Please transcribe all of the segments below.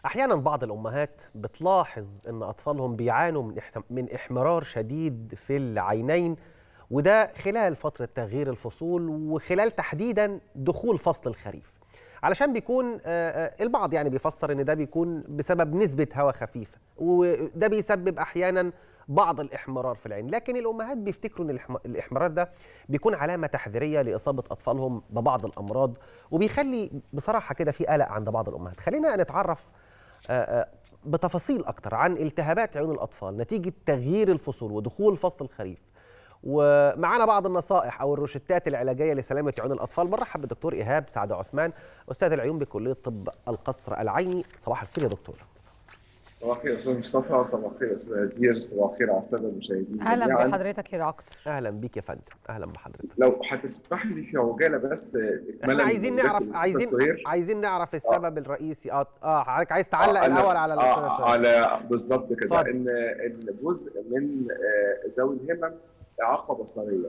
احيانا بعض الامهات بتلاحظ ان اطفالهم بيعانوا من احت- من احمرار شديد في العينين وده خلال فتره تغيير الفصول وخلال تحديدا دخول فصل الخريف علشان بيكون آه، آه، البعض يعني بيفسر ان ده بيكون بسبب نسبه هواء خفيفه وده بيسبب احيانا بعض الاحمرار في العين لكن الامهات بيفتكروا ان الإحم- الاحمرار ده بيكون علامه تحذيريه لاصابه اطفالهم ببعض الامراض وبيخلي بصراحه كده في قلق عند بعض الامهات خلينا نتعرف آه، آه، بتفاصيل اكتر عن التهابات عيون الاطفال نتيجه تغيير الفصول ودخول فصل الخريف ومعانا بعض النصائح او الروشتات العلاجيه لسلامه عيون الاطفال برحب بالدكتور ايهاب سعد عثمان استاذ العيون بكليه طب القصر العيني صباح الخير يا دكتور صباح الخير استاذ مصطفى صباح الخير استاذ ادير صباح الخير على الساده المشاهدين اهلا جميعاً. بحضرتك يا دكتور اهلا بيك يا فندم اهلا بحضرتك لو هتسمح لي في عجاله بس احنا عايزين نعرف عايزين سهير. عايزين نعرف السبب الرئيسي اه اه حضرتك عايز تعلق آه، الاول على الأستاذ آه سهير. على بالظبط كده اتفضل. ان ان جزء من آه، ذوي الهمم اعاقه بصريه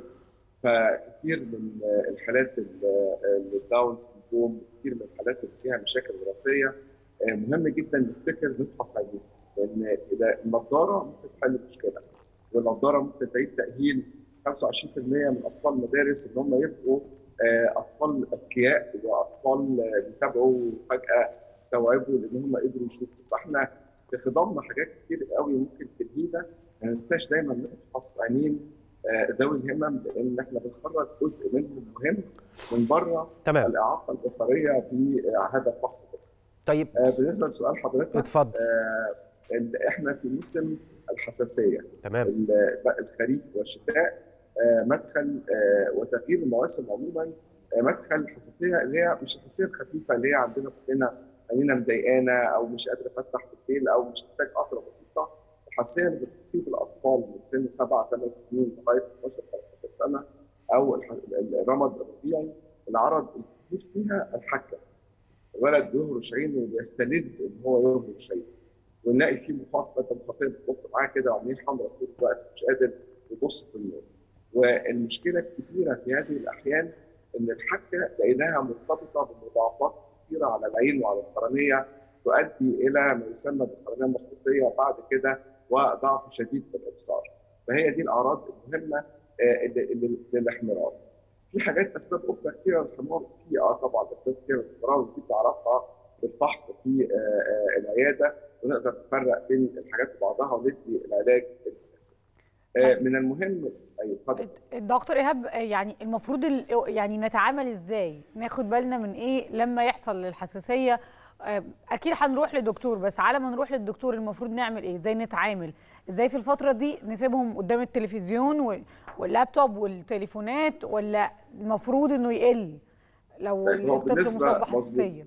فكتير من آه، الحالات ال- آه، الداون سندروم كتير من الحالات اللي فيها مشاكل وراثيه آه، مهم جدا نفتكر نفحص عينيهم لان اذا النضاره ممكن تحل المشكله والنضاره ممكن تعيد تاهيل 25% من اطفال المدارس ان هم يبقوا آه، اطفال اذكياء واطفال آه، بيتابعوا فجاه استوعبوا لان هم قدروا يشوفوا فاحنا في خضمنا حاجات كتير قوي ممكن تلهينا ما ننساش دايما نفحص عينين آه، ذوي الهمم لان احنا بنخرج جزء منهم مهم من بره تمام الاعاقه البصريه في آه، هذا الفحص البصري. طيب آه، بالنسبه لسؤال حضرتك اتفضل آه، ال- احنا في موسم الحساسيه تمام ال- الخريف والشتاء آه، مدخل آه، وتغيير المواسم عموما آه، مدخل الحساسيه اللي هي مش الحساسيه الخفيفه اللي هي عندنا كلنا عينينا مضايقانا او مش قادر افتح بالليل او مش محتاج قطره بسيطه الحساسيه اللي بتصيب الاطفال من سن سبع ثمان سنين لغايه 12 13 سنه او الح- الرمد الربيعي العرض الكبير فيها الحكه الولد بيهرش عينه وبيستلذ ان هو يهرش عينه ونلاقي فيه مخاطبه انت مخاطب بتبص معاه كده وعينيه حمراء طول الوقت مش قادر يبص في النور والمشكله الكبيره في هذه الاحيان ان الحكه لقيناها مرتبطه بمضاعفات كثيره على العين وعلى القرنيه تؤدي الى ما يسمى بالقرنيه المخطوطيه وبعد كده وضعف شديد في الابصار فهي دي الاعراض المهمه آه، اللي- اللي- للاحمرار في حاجات اسباب اخرى كثيره للحمار في اه طبعا اسباب كثيره للحمار ودي تعرفها بالفحص في آه، آه، العياده ونقدر نفرق بين الحاجات وبعضها وندي العلاج المناسب. آه، من المهم ايوه اتفضل الدكتور ايهاب يعني المفروض ال- يعني نتعامل ازاي ناخد بالنا من ايه لما يحصل الحساسيه آه، اكيد هنروح لدكتور بس على ما نروح للدكتور المفروض نعمل ايه ازاي نتعامل ازاي في الفتره دي نسيبهم قدام التلفزيون وال- واللابتوب والتليفونات ولا المفروض انه يقل لو طيب، هو الطفل بالنسبة- مصاب مظبوط. بحساسيه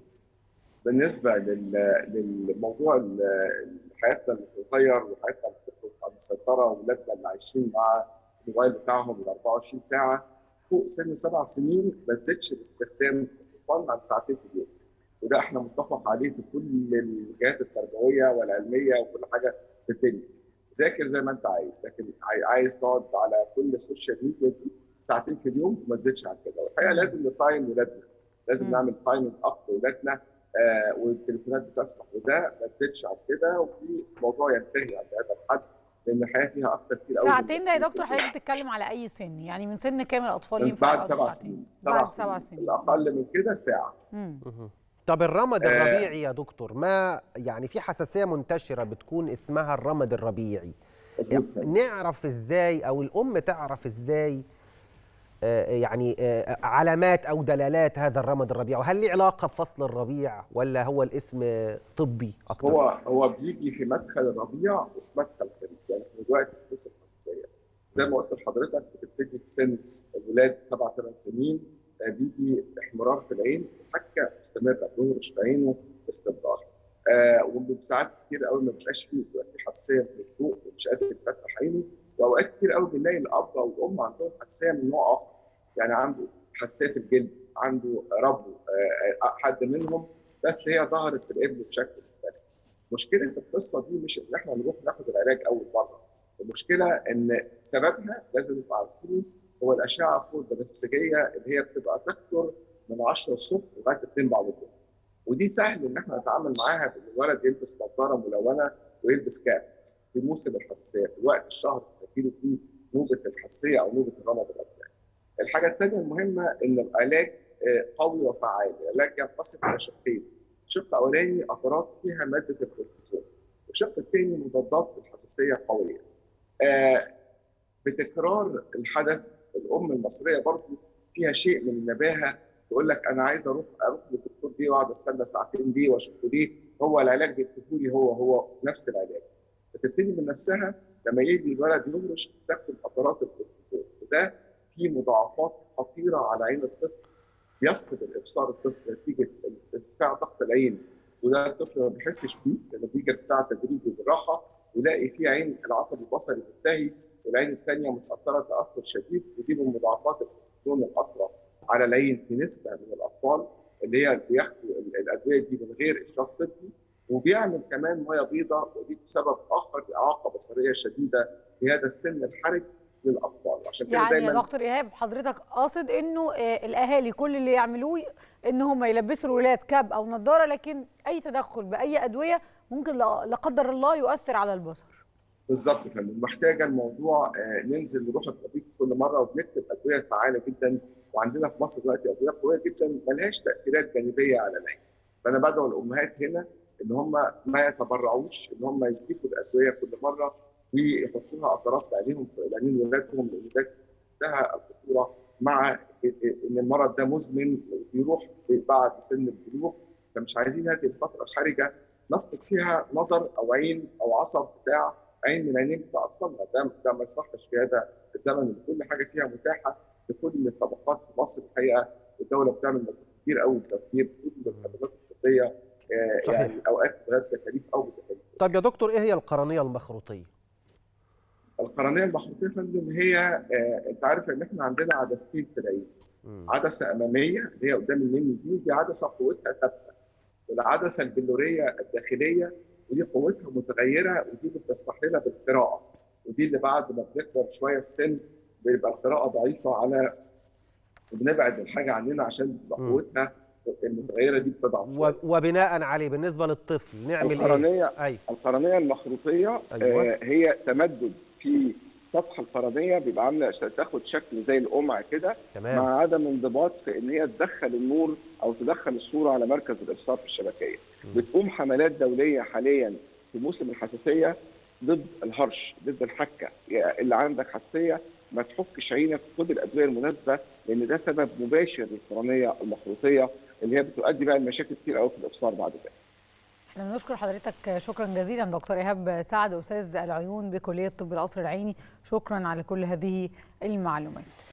بالنسبه لل- للموضوع ال- حياتنا اللي بتتغير وحياتنا اللي بتخرج عن السيطره واولادنا اللي عايشين مع الموبايل بتاعهم ال 24 ساعه فوق سن سبع سنين ما تزيدش باستخدام التليفون عن ساعتين في اليوم وده احنا متفق عليه في كل الجهات التربويه والعلميه وكل حاجه في الدنيا ذاكر زي ما انت عايز لكن عاي- عايز تقعد على كل السوشيال ميديا دي ساعتين في اليوم وما تزيدش عن كده والحقيقه لازم نتايم ولادنا لازم مم. نعمل تايمنج اب لاولادنا آه والتليفونات بتسمح بده ما تزيدش عن كده وفي موضوع ينتهي عند هذا الحد لان الحياه فيها اكتر كتير قوي من ساعتين ده يا بس دكتور حضرتك بتتكلم على اي سن يعني من سن كام الاطفال من ينفع بعد يقعدوا سبع ساعتين؟ سنين بعد سبع سنين الاقل من كده ساعه مم. مهم. طب الرمد آه. الربيعي يا دكتور ما يعني في حساسيه منتشره بتكون اسمها الرمد الربيعي مظبوط نعرف ازاي او الام تعرف ازاي آه، يعني آه، علامات او دلالات هذا الرمد الربيعي وهل له علاقه بفصل الربيع ولا هو الاسم طبي اكتر هو هو بيجي في مدخل الربيع وفي مدخل الخريف يعني في دلوقتي في نص الحساسيه زي ما قلت لحضرتك بتبتدي في سن الولاد سبع ثمان سنين آه، بيجي احمرار في العين حكه مستمره بيهرش في عينه باستمرار آه وساعات كتير قوي ما بيبقاش فيه بيبقى في حساسيه من الضوء ومش قادر يفتح عينه واوقات كتير قوي بنلاقي الاب او الام عندهم حساسيه من نوع اخر يعني عنده حساسيه في الجلد عنده ربو آه، آه، حد منهم بس هي ظهرت في الابن بشكل مختلف. مشكله القصه دي مش ان احنا نروح ناخد العلاج اول مره، المشكله ان سببها لازم نبقى عارفين هو الاشعه فوق البنفسجيه اللي هي بتبقى تكثر من 10 الصبح لغايه 2 بعد الظهر. ودي سهل ان احنا نتعامل معاها بان الولد يلبس نظاره ملونه ويلبس كاب في موسم الحساسيه في وقت الشهر اللي فيه نوبه الحساسيه او نوبه الرمد الابدان. الحاجه الثانيه المهمه ان العلاج قوي وفعال، العلاج ينقسم الى شقين. شق اولاني قطرات فيها ماده الكورتيزون والشق الثاني مضادات الحساسيه قويه. آه بتكرار الحدث الام المصريه برضه فيها شيء من النباهه تقول لك انا عايز اروح اروح للدكتور دي واقعد استنى ساعتين دي واشوفه ليه هو العلاج بيكتبه لي هو هو نفس العلاج فتبتدي من نفسها لما يجي الولد يهرش تستخدم قطرات الكورتيزون وده في مضاعفات خطيره على عين الطفل بيفقد الابصار الطفل نتيجه ارتفاع ضغط العين وده الطفل ما بيحسش بيه نتيجه ارتفاع تدريجي بالراحه ويلاقي في عين العصب البصري منتهي والعين الثانيه متاثره تاثر شديد ودي من مضاعفات الكورتيزون القطره على العين في نسبه من الاطفال اللي هي بياخدوا الادويه دي من غير اشراف طبي وبيعمل كمان ميه بيضاء ودي سبب اخر لاعاقه بصريه شديده في هذا السن الحرج للاطفال عشان كده يعني دايما يا دكتور ايهاب حضرتك قاصد انه آه الاهالي كل اللي يعملوه ان هم يلبسوا الولاد كاب او نظاره لكن اي تدخل باي ادويه ممكن لا قدر الله يؤثر على البصر بالظبط يا فندم محتاجه الموضوع آه ننزل نروح الطبيب كل مره وبنكتب ادويه فعاله جدا وعندنا في مصر دلوقتي ادويه قويه جدا ملهاش تاثيرات جانبيه على العين فانا بدعو الامهات هنا ان هم ما يتبرعوش ان هم يجيبوا الادويه كل مره ويحطوها قطرات عليهم في عينين ولادهم لان ده منتهى الخطوره مع ان المرض ده مزمن بيروح بعد سن البلوغ فمش عايزين هذه الفتره الحرجه نفقد فيها نظر او عين او عصب بتاع عين من عينين بتاع اطفالنا ده ده ما يصحش في هذا الزمن اللي كل حاجه فيها متاحه لكل الطبقات في مصر الحقيقه الدوله بتعمل مجهود كبير قوي لتوفير كل الخدمات الطبيه صحيح. يعني اوقات بغير تكاليف او بتكاليف. طب يا دكتور ايه هي القرنيه المخروطيه؟ القرنيه المخروطيه يا فندم هي آه انت عارف ان احنا عندنا عدستين في العين. م. عدسه اماميه اللي هي قدام اليمين دي دي عدسه قوتها ثابته. والعدسه البلوريه الداخليه ودي قوتها متغيره ودي اللي بتسمح لنا بالقراءه. ودي اللي بعد ما بنكبر شويه في السن بيبقى القراءه ضعيفه على وبنبعد الحاجه عننا عشان تبقى قوتها المتغيره دي بتضعف وبناء عليه بالنسبه للطفل نعمل القرنية ايه؟ أيوة. القرنيه المخروطيه أيوة. آه هي تمدد في سطح القرنيه بيبقى عامله تاخد شكل زي القمع كده مع عدم انضباط في ان هي تدخل النور او تدخل الصوره على مركز الابصار في الشبكيه. م. بتقوم حملات دوليه حاليا في موسم الحساسيه ضد الهرش ضد الحكه يعني اللي عندك حساسيه ما تحكش عينك خد الادويه المناسبه لان ده سبب مباشر للقرنيه المخروطيه اللي هي بتؤدي بقى لمشاكل كتير قوي في الابصار بعد كده. احنا بنشكر حضرتك شكرا جزيلا دكتور ايهاب سعد استاذ العيون بكليه طب القصر العيني شكرا على كل هذه المعلومات.